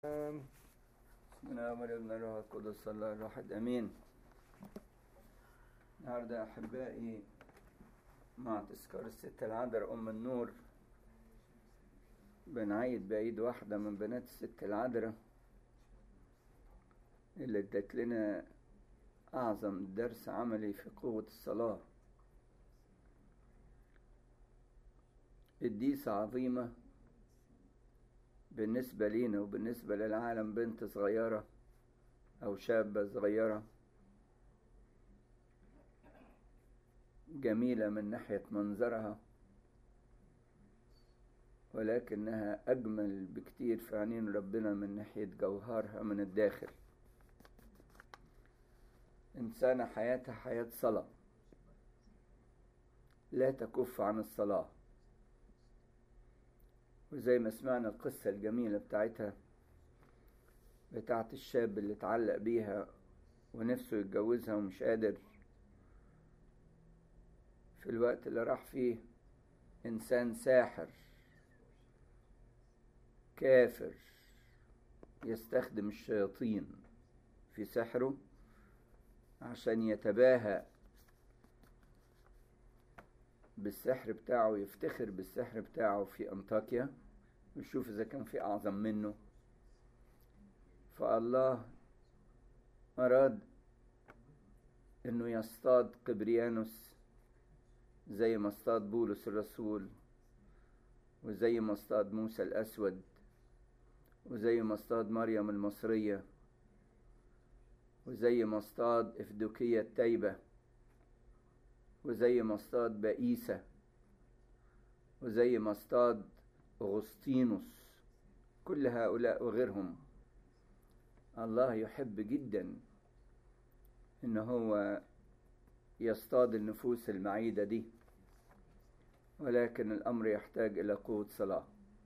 بسم ابن الروح القدس الله الواحد امين النهارده احبائي مع تذكار الست العذراء ام النور بنعيد بعيد واحده من بنات الست العذراء اللي ادت لنا اعظم درس عملي في قوه الصلاه قديسه عظيمه بالنسبة لينا وبالنسبة للعالم بنت صغيرة أو شابة صغيرة جميلة من ناحية منظرها ولكنها أجمل بكتير في عينين ربنا من ناحية جوهرها من الداخل إنسانة حياتها حياة صلاة لا تكف عن الصلاه وزي ما سمعنا القصة الجميلة بتاعتها بتاعت الشاب اللي اتعلق بيها ونفسه يتجوزها ومش قادر في الوقت اللي راح فيه إنسان ساحر كافر يستخدم الشياطين في سحره عشان يتباهى بالسحر بتاعه يفتخر بالسحر بتاعه في أنطاكيا ويشوف إذا كان في أعظم منه فالله أراد إنه يصطاد قبريانوس زي ما اصطاد بولس الرسول وزي ما اصطاد موسى الأسود وزي ما اصطاد مريم المصرية وزي ما اصطاد إفدوكية التايبة وزي ما اصطاد بائسة وزي ما اصطاد أغسطينوس كل هؤلاء وغيرهم الله يحب جدا إن هو يصطاد النفوس المعيدة دي ولكن الأمر يحتاج إلى قوة صلاة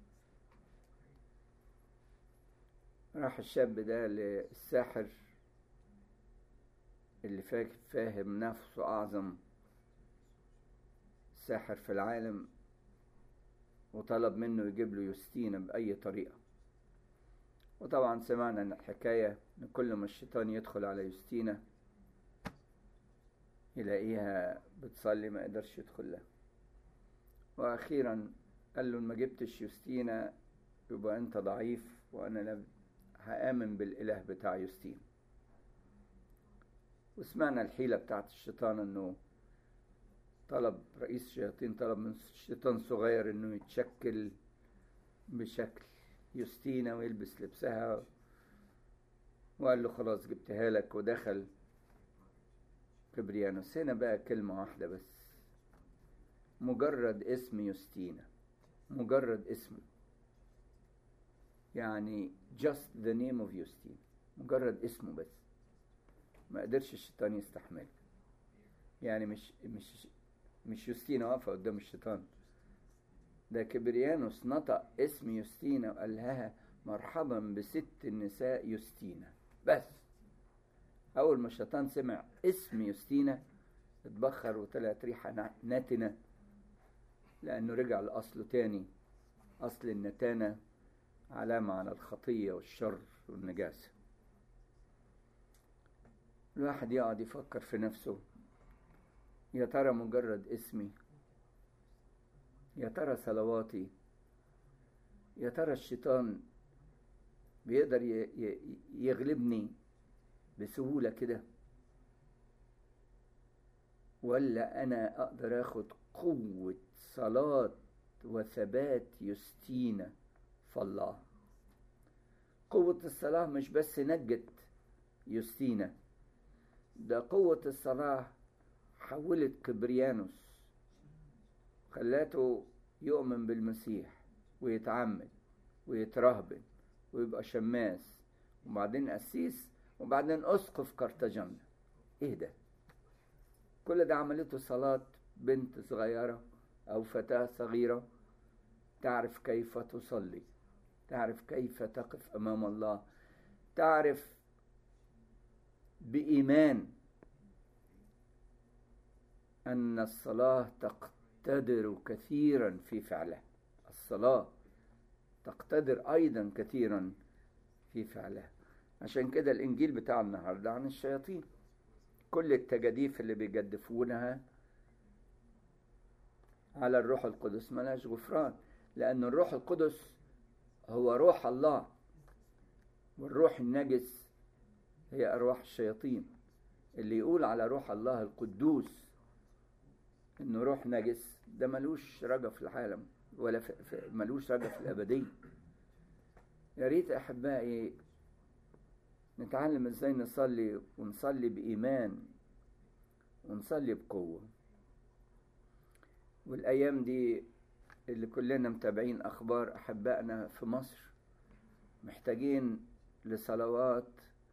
راح الشاب ده للساحر اللي فاهم نفسه أعظم ساحر في العالم وطلب منه يجيب له يوستينا بأي طريقة وطبعا سمعنا ان الحكاية ان كل ما الشيطان يدخل على يوستينا يلاقيها بتصلي ما قدرش يدخل لها واخيرا قال له ما جبتش يوستينا يبقى انت ضعيف وانا هآمن بالاله بتاع يوستين وسمعنا الحيلة بتاعت الشيطان انه طلب رئيس الشياطين طلب من شيطان صغير انه يتشكل بشكل يوستينا ويلبس لبسها وقال له خلاص جبتها لك ودخل كبريانوس هنا بقى كلمة واحدة بس مجرد اسم يوستينا مجرد اسم يعني just the name of يوستينا مجرد اسمه بس ما قدرش الشيطان يستحمله يعني مش مش مش يوستينا واقفة قدام الشيطان ده كبريانوس نطق اسم يوستينا وقال لها مرحبا بست النساء يوستينا بس أول ما الشيطان سمع اسم يوستينا اتبخر وطلعت ريحة ناتنة لأنه رجع لأصله تاني أصل النتانة علامة على الخطية والشر والنجاسة الواحد يقعد يفكر في نفسه يا ترى مجرد اسمي يا ترى صلواتي يا ترى الشيطان بيقدر يغلبني بسهولة كده ولا أنا أقدر أخد قوة صلاة وثبات يستينا فالله قوة الصلاة مش بس نجت يستينا ده قوة الصلاة حولت كبريانوس خلاته يؤمن بالمسيح ويتعمد ويترهبن ويبقى شماس وبعدين قسيس وبعدين اسقف قرطاجنة ايه ده كل ده عملته صلاة بنت صغيرة او فتاة صغيرة تعرف كيف تصلي تعرف كيف تقف امام الله تعرف بإيمان أن الصلاة تقتدر كثيرا في فعلها الصلاة تقتدر أيضا كثيرا في فعلها عشان كده الإنجيل بتاع النهاردة عن الشياطين كل التجاديف اللي بيجدفونها على الروح القدس ملاش غفران لأن الروح القدس هو روح الله والروح النجس هي أرواح الشياطين اللي يقول على روح الله القدوس إنه روح نجس ده ملوش رجا في العالم ولا في في ملوش رجا في الأبدية يا ريت أحبائي نتعلم إزاي نصلي ونصلي بإيمان ونصلي بقوة والأيام دي اللي كلنا متابعين أخبار أحبائنا في مصر محتاجين لصلوات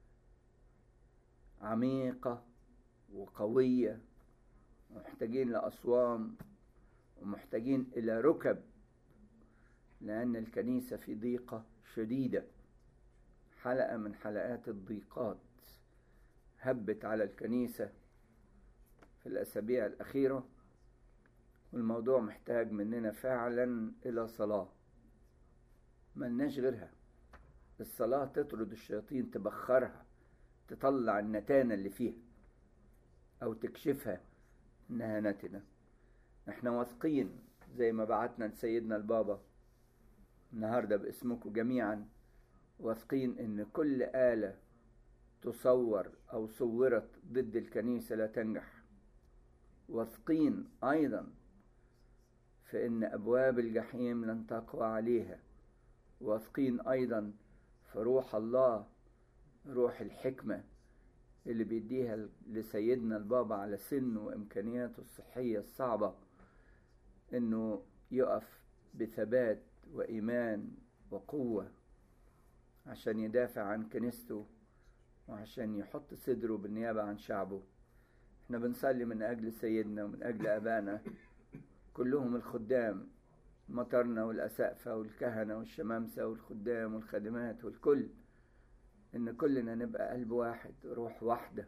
عميقة وقوية محتاجين لأصوام ومحتاجين إلى ركب لأن الكنيسة في ضيقة شديدة حلقة من حلقات الضيقات هبت على الكنيسة في الأسابيع الأخيرة والموضوع محتاج مننا فعلا إلى صلاة ملناش غيرها الصلاة تطرد الشياطين تبخرها تطلع النتانة اللي فيها أو تكشفها إنها نتنة احنا واثقين زي ما بعتنا لسيدنا البابا النهاردة باسمكم جميعا واثقين إن كل آلة تصور أو صورت ضد الكنيسة لا تنجح واثقين أيضا في إن أبواب الجحيم لن تقوى عليها واثقين أيضا في روح الله روح الحكمة اللي بيديها لسيدنا البابا على سنه وإمكانياته الصحية الصعبة إنه يقف بثبات وإيمان وقوة عشان يدافع عن كنيسته وعشان يحط صدره بالنيابة عن شعبه احنا بنصلي من أجل سيدنا ومن أجل أبانا كلهم الخدام مطرنا والأسقفة والكهنة والشمامسة والخدام والخادمات والكل إن كلنا نبقى قلب واحد روح واحدة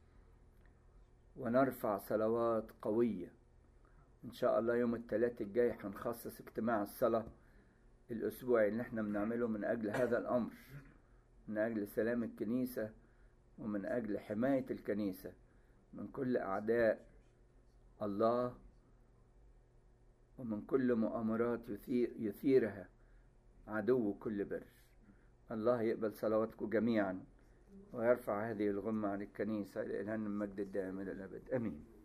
ونرفع صلوات قوية إن شاء الله يوم الثلاث الجاي هنخصص اجتماع الصلاة الأسبوعي اللي احنا بنعمله من أجل هذا الأمر من أجل سلام الكنيسة ومن أجل حماية الكنيسة من كل أعداء الله ومن كل مؤامرات يثير يثيرها عدو كل بر الله يقبل صلواتكم جميعا ويرفع هذه الغمة عن الكنيسة لإلهنا المجد الدائم إلى الأبد آمين